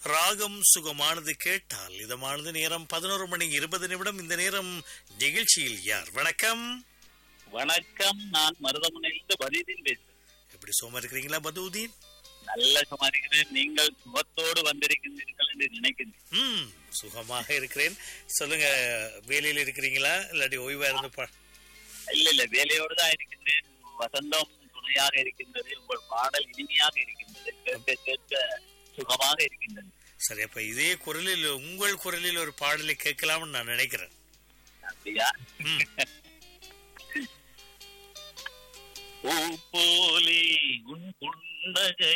ராகம் சுகமானது கேட்டால் இதமானது நேரம் பதினோரு மணி இருபது நிமிடம் இந்த நேரம் நிகழ்ச்சியில் யார் வணக்கம் வணக்கம் நான் மருதமுனையிலிருந்து பதீதீன் பேசுறேன் எப்படி சோமா இருக்கிறீங்களா பதூதீன் நல்ல சுமாரிக்கிறேன் நீங்கள் சுகத்தோடு வந்திருக்கின்றீர்கள் என்று நினைக்கின்றேன் ம் சுகமாக இருக்கிறேன் சொல்லுங்க வேலையில் இருக்கிறீங்களா இல்லாட்டி ஓய்வா இருந்து பா இல்ல இல்ல வேலையோடு தான் இருக்கின்றேன் வசந்தம் துணையாக இருக்கின்றது உங்கள் பாடல் இனிமையாக இருக்கின்றது கேட்க கேட்க சுகமாக இருக்கின்றது சரி அப்ப இதே குரலில் உங்கள் குரலில் ஒரு பாடலை கேட்கலாம்னு நான் நினைக்கிறேன் அப்படியா ம் பூ போலே உன் புன்னகை